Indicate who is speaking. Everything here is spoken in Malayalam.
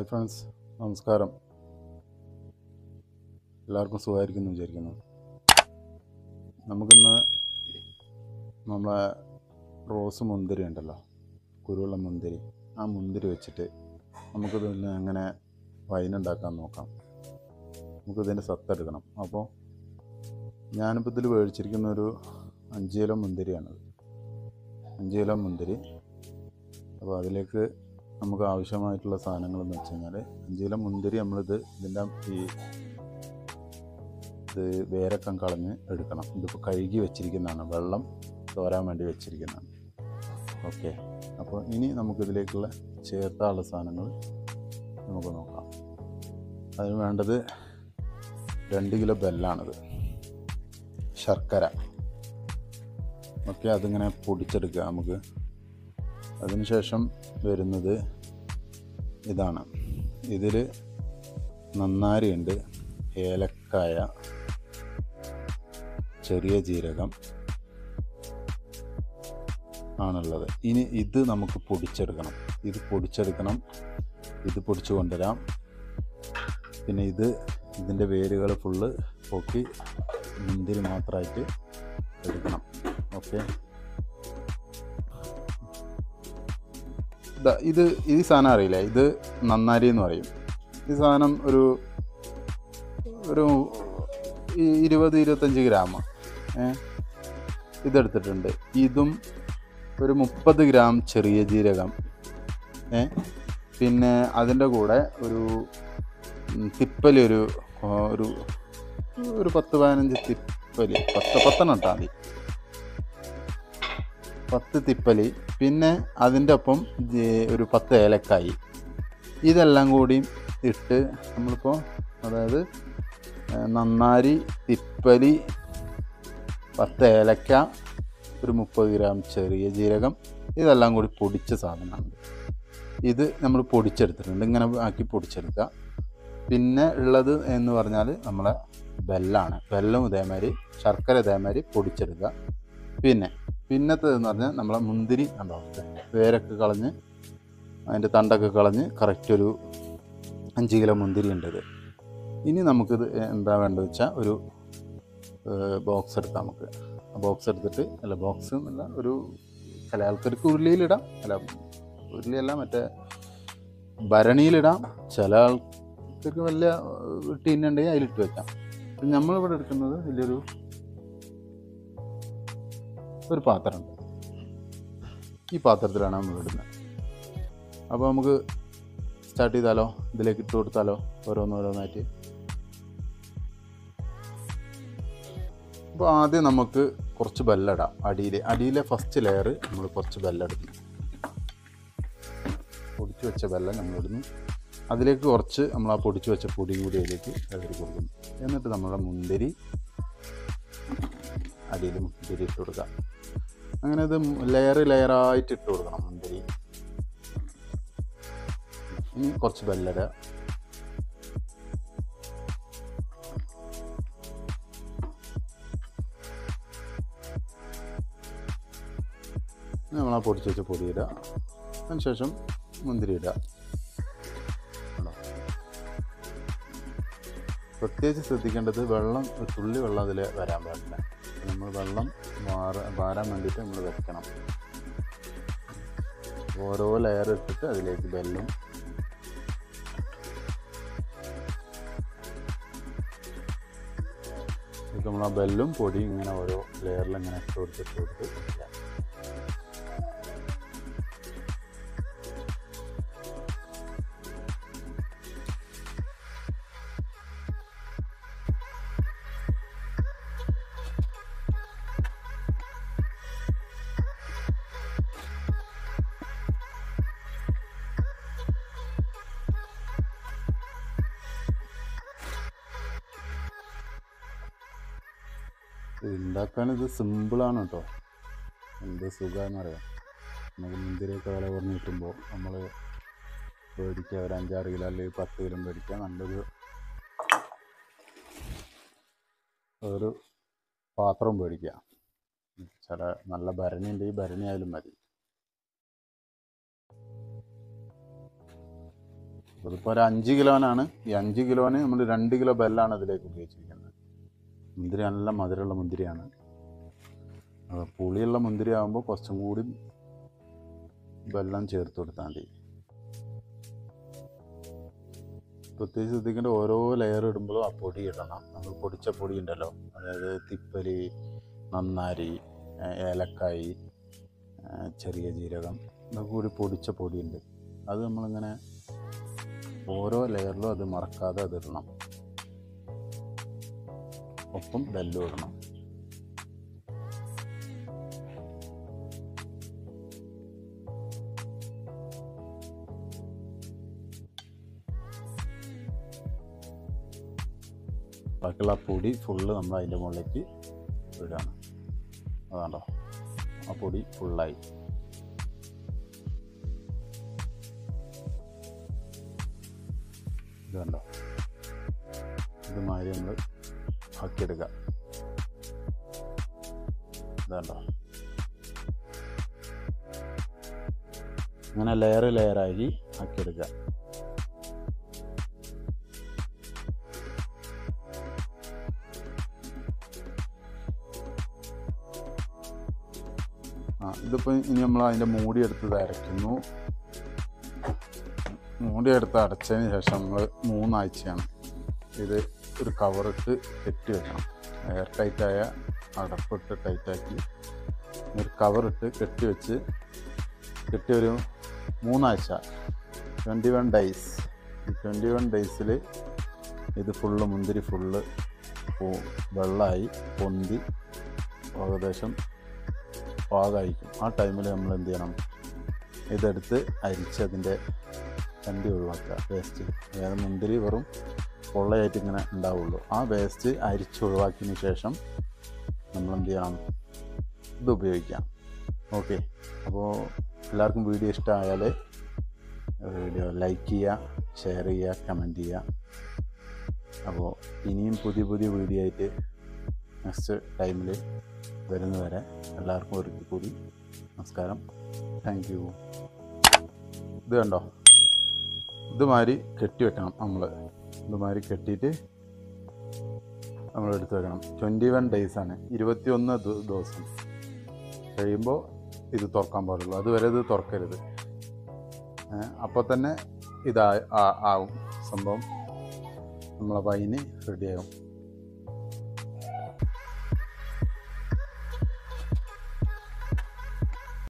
Speaker 1: ഹായ് ഫ്രണ്ട്സ് നമസ്കാരം എല്ലാവർക്കും സുഖമായിരിക്കുന്നു വിചാരിക്കുന്നു നമുക്കിന്ന് നമ്മളെ റോസ് മുന്തിരി ഉണ്ടല്ലോ കുരുവുള്ള മുന്തിരി ആ മുന്തിരി വെച്ചിട്ട് നമുക്കിതിൽ എങ്ങനെ വൈനുണ്ടാക്കാൻ നോക്കാം നമുക്കിതിൻ്റെ സത്തെടുക്കണം അപ്പോൾ ഞാനിപ്പോൾ ഇതിൽ മേടിച്ചിരിക്കുന്ന ഒരു അഞ്ച് കിലോ മുന്തിരിയാണത് അഞ്ച് കിലോ മുന്തിരി അപ്പോൾ അതിലേക്ക് നമുക്ക് ആവശ്യമായിട്ടുള്ള സാധനങ്ങൾ എന്ന് വെച്ച് കഴിഞ്ഞാൽ അഞ്ച് കിലോ മുന്തിരി നമ്മളിത് ഇതിൻ്റെ ഈ ഇത് വേരക്കം കളഞ്ഞ് എടുക്കണം ഇതിപ്പോൾ കഴുകി വെച്ചിരിക്കുന്നതാണ് വെള്ളം തോരാൻ വേണ്ടി വെച്ചിരിക്കുന്നതാണ് ഓക്കെ അപ്പോൾ ഇനി നമുക്കിതിലേക്കുള്ള ചേർത്താനുള്ള സാധനങ്ങൾ നമുക്ക് നോക്കാം അതിന് വേണ്ടത് രണ്ട് കിലോ ബെല്ലാണിത് ശർക്കര ഓക്കെ അതിങ്ങനെ പൊടിച്ചെടുക്കുക നമുക്ക് അതിനുശേഷം വരുന്നത് ഇതാണ് ഇതിൽ നന്നാരിയുണ്ട് ഏലക്കായ ചെറിയ ജീരകം ആണുള്ളത് ഇനി ഇത് നമുക്ക് പൊടിച്ചെടുക്കണം ഇത് പൊടിച്ചെടുക്കണം ഇത് പൊടിച്ചു കൊണ്ടുവരാം പിന്നെ ഇത് ഇതിൻ്റെ വേരുകൾ ഫുള്ള് പൊക്കി മുന്തിരി മാത്രമായിട്ട് എടുക്കണം ഓക്കെ ദാ ഇത് ഈ സാധനം അറിയില്ല ഇത് നന്നാരി എന്ന് പറയും ഈ സാധനം ഒരു ഒരു ഈ- ഇരുപത് ഇരുപത്തഞ്ച് ഗ്രാം ഏ ഇതെടുത്തിട്ടുണ്ട് ഇതും ഒരു മുപ്പത് ഗ്രാം ചെറിയ ജീരകം ഏ പിന്നെ അതിൻ്റെ കൂടെ ഒരു ഉം, തിപ്പലി ഒരു ആ, ഒരു ഒരു പത്ത് പതിനഞ്ച് തിപ്പലി പത്ത് പത്തെണ്ണം ഇട്ടാൽ മതി പത്ത് തിപ്പലി പിന്നെ അതിൻ്റെ ഒപ്പം ജേ- ഒരു പത്ത് ഏലക്കായി ഇതെല്ലാം കൂടി ഇട്ട് നമ്മളിപ്പോൾ അതായത് ഏ, നന്നാരി തിപ്പലി പത്ത് ഏലക്ക ഒരു മുപ്പത് ഗ്രാം ചെറിയ ജീരകം ഇതെല്ലാം കൂടി പൊടിച്ച സാധനമാണ് ഇത് നമ്മൾ പൊടിച്ചെടുത്തിട്ടുണ്ട് ഇങ്ങനെ ആക്കി പൊടിച്ചെടുക്കുക പിന്നെ ഉള്ളത് എന്ന് പറഞ്ഞാൽ നമ്മളെ ബെല്ലാണ് ബെല്ലും ഇതേമാതിരി ശർക്കര ഇതേമാതിരി പൊടിച്ചെടുക്കുക പിന്നെ പിന്നത്തെ എന്ന് പറഞ്ഞാൽ നമ്മളെ മുന്തിരി കണ്ടോ വേരൊക്കെ കളഞ്ഞ് അതിൻ്റെ തണ്ടൊക്കെ കളഞ്ഞ് കറക്റ്റ് ഒരു അഞ്ച് കിലോ മുന്തിരി ഉണ്ട് ഇത് ഇനി നമുക്കിത് എന്താ വേണ്ടത് വെച്ചാൽ ഒരു ബോക്സ് എടുക്കാം നമുക്ക് ആ ബോക്സ് എടുത്തിട്ട് അല്ല ബോക്സ് എന്നല്ല ഒരു ചില ആൾക്കാർക്ക് ഉരുളിയിലിടാം അല്ല ഉരുളിയല്ല മറ്റേ ഭരണിയിലിടാം ചില ആൾക്കാർക്ക് വലിയ ടീനുണ്ടെങ്കിൽ അതിലിട്ട് വെക്കാം ഇപ്പം നമ്മളിവിടെ എടുക്കുന്നത് വലിയൊരു ഒരു പാത്രമുണ്ട് ഈ പാത്രത്തിലാണ് നമ്മൾ ഇടുന്നത് അപ്പോൾ നമുക്ക് സ്റ്റാർട്ട് ചെയ്താലോ ഇതിലേക്ക് ഇട്ട് കൊടുത്താലോ ഓരോന്നോരോന്നായിട്ട് അപ്പോൾ ആദ്യം നമുക്ക് കുറച്ച് ബെല്ലടാം അടിയിൽ അടിയിലെ ഫസ്റ്റ് ലെയർ നമ്മൾ കുറച്ച് ബെല്ലെടുക്കും പൊടിച്ച് വെച്ച ബെല്ലം നമ്മളിടുന്നു അതിലേക്ക് കുറച്ച് നമ്മൾ ആ പൊടിച്ച് വെച്ച പൊടിയും കൂടി അതിലേക്ക് ഇളകി കൊടുക്കുന്നു എന്നിട്ട് നമ്മുടെ മുന്തിരി അടിയിൽ മുന്തിരി ഇട്ട് കൊടുക്കാം അങ്ങനെ ഇത് ലെയർ ലെയറായിട്ട് ഇട്ട് കൊടുക്കണം മുന്തിരി ഇനി കുറച്ച് ബെല്ലട നമ്മൾ ആ പൊടിച്ച് വെച്ച പൊടി ഇടുക അതിനുശേഷം മുന്തിരി ഇടുക കണ്ടോ? പ്രത്യേകിച്ച് ശ്രദ്ധിക്കേണ്ടത് വെള്ളം ഒരു തുള്ളി വെള്ളം അതിൽ വരാൻ പാടില്ല നമ്മൾ വെള്ളം വാറ വാരാൻ വേണ്ടിയിട്ട് നമ്മൾ വെക്കണം ഓരോ ലെയർ ഇട്ടിട്ട് അതിലേക്ക് ബെല്ലും ഇത് നമ്മൾ ആ ബെല്ലും പൊടിയും ഇങ്ങനെ ഓരോ ലെയറിൽ ഇങ്ങനെ ഇട്ട് കൊടുത്ത് ഇട്ട് കൊടുത്ത് വെക്കുക. ഇത് ഉണ്ടാക്കാൻ ഇത് സിമ്പിളാണ് കേട്ടോ എന്ത് സുഖമെന്നറിയാം നമുക്ക് മുന്തിരിയൊക്കെ വില കുറഞ്ഞ് കിട്ടുമ്പോൾ നമ്മൾ മേടിക്കുക ഒരു അഞ്ചാറ് കിലോ അല്ലെങ്കിൽ പത്ത് കിലോ മേടിക്കുക നല്ലൊരു ഒരു പാത്രം മേടിക്കുക ചില നല്ല ഭരണി ഉണ്ടെങ്കിൽ ഭരണി ആയാലും മതി ഇതിപ്പോൾ ഒരു അഞ്ച് കിലോനാണ് ഈ അഞ്ച് കിലോന് നമ്മൾ രണ്ട് കിലോ ബെല്ലാണ് ഇതിലേക്ക് ഉപയോഗിച്ചിരിക്കുന്നത് മുന്തിരി നല്ല മധുരമുള്ള മുന്തിരിയാണ് അത് പുളിയുള്ള മുന്തിരി ആകുമ്പോൾ കുറച്ചും കൂടി വെള്ളം ചേർത്ത് കൊടുത്താൽ മതി പ്രത്യേകിച്ച് ശ്രദ്ധിക്കേണ്ട ഓരോ ലെയർ ഇടുമ്പോഴും ആ പൊടി ഇടണം നമ്മൾ പൊടിച്ച പൊടി ഉണ്ടല്ലോ അതായത് തിപ്പലി നന്നാരി ഏ, ഏലക്കായി ഏ, ചെറിയ ജീരകം ഇതൊക്കെ കൂടി പൊടിച്ച പൊടിയുണ്ട് അത് നമ്മളിങ്ങനെ ഓരോ ലെയറിലും അത് മറക്കാതെ അത് ഇടണം ഒപ്പം ബെല്ലും ഇടണം ബാക്കിയുള്ള ആ പൊടി ഫുള്ള് നമ്മൾ അതിൻ്റെ മുകളിലേക്ക് ഇടുകയാണ് അതാണ്ടോ ആ പൊടി ഫുള്ളായി ഇത് കണ്ടോ ഇതുമാതിരി നമ്മൾ ആക്കിയെടുക്കുക ഇതുണ്ടോ അങ്ങനെ ലെയർ ലെയറായി ആക്കിയെടുക്കുക ആ ഇതിപ്പോൾ ഇനി നമ്മൾ അതിൻ്റെ മൂടി എടുത്ത് അരയ്ക്കുന്നു മൂടി എടുത്ത് അടച്ചതിന് ശേഷം നമ്മൾ മൂന്നാഴ്ചയാണ് ഇത് ഒരു കവറിട്ട് കെട്ടി വെക്കണം എയർ ടൈറ്റായ അടപ്പിട്ട് ടൈറ്റാക്കി ഒരു കവറിട്ട് കെട്ടി വെച്ച് കെട്ടി ഒരു മൂന്നാഴ്ച ട്വൻറ്റി വൺ ഡേയ്സ് ഈ ട്വൻറ്റി വൺ ഡേയ്സിൽ ഇത് ഫുള്ള് മുന്തിരി ഫുള്ള് വെള്ളമായി പൊന്തി ഏകദേശം പാകമായിരിക്കും ആ ടൈമിൽ നമ്മൾ എന്ത് ചെയ്യണം ഇതെടുത്ത് അരിച്ച് അതിൻ്റെ ചണ്ടി ഒഴിവാക്കുക വേസ്റ്റ് അതായത് മുന്തിരി വെറും പൊള്ളയായിട്ട് ഇങ്ങനെ ഉണ്ടാവുള്ളൂ ആ വേസ്റ്റ് അരിച്ച് ഒഴിവാക്കിയതിന് ശേഷം നമ്മൾ എന്ത് ചെയ്യണം ഇത് ഉപയോഗിക്കാം ഓക്കെ അപ്പോൾ എല്ലാവർക്കും വീഡിയോ ഇഷ്ടമായാൽ വീഡിയോ ലൈക്ക് ചെയ്യുക ഷെയർ ചെയ്യുക കമൻറ്റ് ചെയ്യുക അപ്പോൾ ഇനിയും പുതിയ പുതിയ വീഡിയോ ആയിട്ട് നെക്സ്റ്റ് ടൈമിൽ വരുന്നവരെ എല്ലാവർക്കും ഒരിക്കൽ കൂടി നമസ്കാരം താങ്ക് യു ഇത് കണ്ടോ ഇതുമാതിരി കെട്ടി വെക്കണം നമ്മൾ ഇതുമാതിരി കെട്ടിയിട്ട് നമ്മൾ എടുത്ത് വെക്കണം ട്വൻറ്റി വൺ ഡേയ്സാണ് ഇരുപത്തിയൊന്ന് ദി- ദിവസം കഴിയുമ്പോൾ ഇത് തുറക്കാൻ പാടുള്ളൂ അതുവരെ ഇത് തുറക്കരുത് അപ്പോൾ തന്നെ ഇതാ ആ- ആവും സംഭവം നമ്മളെ പൈന് റെഡിയാകും